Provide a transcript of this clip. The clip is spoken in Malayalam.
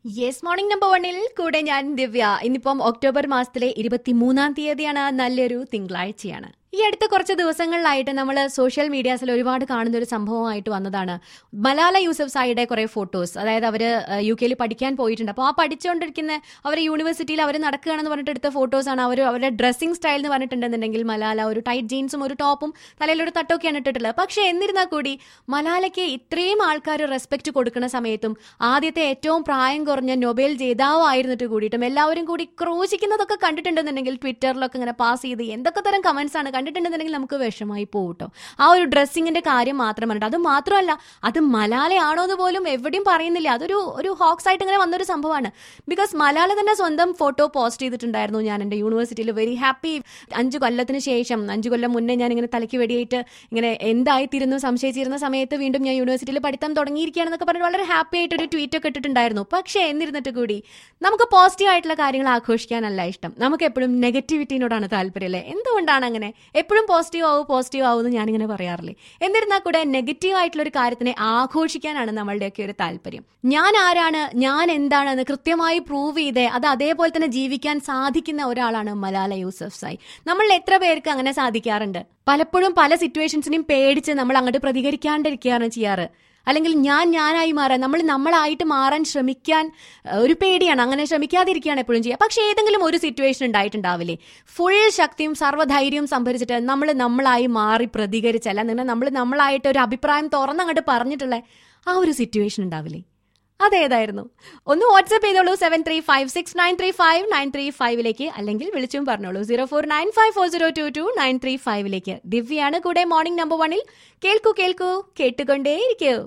യെസ് മോർണിംഗ് നമ്പർ വണ്ണിൽ കൂടെ ഞാൻ ദിവ്യ ഇന്നിപ്പം ഒക്ടോബർ മാസത്തിലെ ഇരുപത്തിമൂന്നാം തീയതിയാണ് നല്ലൊരു തിങ്കളാഴ്ചയാണ് ഈ അടുത്ത കുറച്ച് ദിവസങ്ങളിലായിട്ട് നമ്മൾ സോഷ്യൽ മീഡിയാസിൽ ഒരുപാട് കാണുന്ന ഒരു സംഭവമായിട്ട് വന്നതാണ് മലാല യൂസഫ് സായിയുടെ കുറെ ഫോട്ടോസ് അതായത് അവർ യു കെയിൽ പഠിക്കാൻ പോയിട്ടുണ്ട് അപ്പോൾ ആ പഠിച്ചുകൊണ്ടിരിക്കുന്ന അവർ യൂണിവേഴ്സിറ്റിയിൽ അവർ നടക്കുകയാണെന്ന് പറഞ്ഞിട്ട് എടുത്ത ഫോട്ടോസാണ് അവർ അവരുടെ ഡ്രസ്സിംഗ് സ്റ്റൈൽ എന്ന് പറഞ്ഞിട്ടുണ്ടെന്നുണ്ടെങ്കിൽ മലാല ഒരു ടൈറ്റ് ജീൻസും ഒരു ടോപ്പും തലയിലൊരു തട്ടൊക്കെയാണ് ഇട്ടിട്ടുള്ളത് പക്ഷേ എന്നിരുന്നാൽ കൂടി മലാലയ്ക്ക് ഇത്രയും ആൾക്കാർ റെസ്പെക്ട് കൊടുക്കുന്ന സമയത്തും ആദ്യത്തെ ഏറ്റവും പ്രായം കുറഞ്ഞ നൊബേൽ ജേതാവ് ആയിരുന്നിട്ട് കൂടിയിട്ടും എല്ലാവരും കൂടി ക്രോശിക്കുന്നതൊക്കെ കണ്ടിട്ടുണ്ടെന്നുണ്ടെങ്കിൽ ട്വിറ്ററിലൊക്കെ ഇങ്ങനെ പാസ് ചെയ്ത് എന്തൊക്കെ തരം കമന്റ്സ് ആണ് കണ്ടിട്ടുണ്ടെന്നുണ്ടെങ്കിൽ നമുക്ക് വിഷമായി പോകട്ടോ ആ ഒരു ഡ്രസ്സിങ്ങിന്റെ കാര്യം മാത്രം പറഞ്ഞിട്ട് അത് മാത്രമല്ല അത് മലാലയാണോ എന്ന് പോലും എവിടെയും പറയുന്നില്ല അതൊരു ഒരു ഹോക്സ് ആയിട്ട് ഇങ്ങനെ വന്നൊരു സംഭവമാണ് ബിക്കോസ് മലാല തന്നെ സ്വന്തം ഫോട്ടോ പോസ്റ്റ് ചെയ്തിട്ടുണ്ടായിരുന്നു ഞാൻ എൻ്റെ യൂണിവേഴ്സിറ്റിയിൽ വെരി ഹാപ്പി അഞ്ച് കൊല്ലത്തിന് ശേഷം അഞ്ച് കൊല്ലം മുന്നേ ഞാൻ ഇങ്ങനെ തലയ്ക്ക് വെടിയായിട്ട് ഇങ്ങനെ എന്തായിത്തീരുന്നു സംശയിച്ചിരുന്ന സമയത്ത് വീണ്ടും ഞാൻ യൂണിവേഴ്സിറ്റിയിൽ പഠിത്തം തുടങ്ങിയിരിക്കുകയാണെന്നൊക്കെ പറഞ്ഞ് വളരെ ഹാപ്പി ആയിട്ട് ഒരു ട്വീറ്റ് ഒക്കെ ഇട്ടിട്ടുണ്ടായിരുന്നു പക്ഷേ എന്നിരുന്നിട്ട് കൂടി നമുക്ക് പോസിറ്റീവ് ആയിട്ടുള്ള കാര്യങ്ങൾ ആഘോഷിക്കാനല്ല ഇഷ്ടം നമുക്ക് എപ്പോഴും നെഗറ്റിവിറ്റിനോടാണ് താല്പര്യം അല്ലേ എന്തുകൊണ്ടാണ് അങ്ങനെ എപ്പോഴും പോസിറ്റീവ് ആവും പോസിറ്റീവ് ആവും എന്ന് ഞാനിങ്ങനെ പറയാറില്ലേ എന്നിരുന്നാൽ കൂടെ നെഗറ്റീവ് ആയിട്ടുള്ള ഒരു കാര്യത്തിനെ ആഘോഷിക്കാനാണ് നമ്മളുടെയൊക്കെ ഒരു താല്പര്യം ഞാൻ ആരാണ് ഞാൻ എന്താണെന്ന് കൃത്യമായി പ്രൂവ് ചെയ്തേ അത് അതേപോലെ തന്നെ ജീവിക്കാൻ സാധിക്കുന്ന ഒരാളാണ് മലാല യൂസഫ് സായി നമ്മൾ എത്ര പേർക്ക് അങ്ങനെ സാധിക്കാറുണ്ട് പലപ്പോഴും പല സിറ്റുവേഷൻസിനെയും പേടിച്ച് നമ്മൾ അങ്ങോട്ട് പ്രതികരിക്കാണ്ടിരിക്കുകയാണ് ചെയ്യാറ് അല്ലെങ്കിൽ ഞാൻ ഞാനായി മാറാൻ നമ്മൾ നമ്മളായിട്ട് മാറാൻ ശ്രമിക്കാൻ ഏഹ്, ഒരു പേടിയാണ് അങ്ങനെ ശ്രമിക്കാതിരിക്കുകയാണ് എപ്പോഴും ചെയ്യുക പക്ഷേ ഏതെങ്കിലും ഒരു സിറ്റുവേഷൻ ഉണ്ടായിട്ടുണ്ടാവില്ലേ ഫുൾ ശക്തിയും സർവ്വധൈര്യവും സംഭരിച്ചിട്ട് നമ്മൾ നമ്മളായി മാറി പ്രതികരിച്ചല്ല നിങ്ങൾ നമ്മൾ നമ്മളായിട്ട് ഒരു അഭിപ്രായം തുറന്നങ്ങോട്ട് പറഞ്ഞിട്ടുള്ള ആ ഒരു സിറ്റുവേഷൻ ഉണ്ടാവില്ലേ അതേതായിരുന്നു ഒന്ന് വാട്സ്ആപ്പ് ചെയ്തോളൂ seven three five six nine three five nine three ഫൈവിലേക്ക് അല്ലെങ്കിൽ വിളിച്ചും പറഞ്ഞോളൂ zero four nine five four zero two two nine three ഫൈവിലേക്ക് ദിവ്യയാണ് കൂടെ മോർണിംഗ് നമ്പർ വണ്ണിൽ കേൾക്കൂ കേൾക്കൂ കേട്ടുകൊണ്ടേയിരിക്കൂ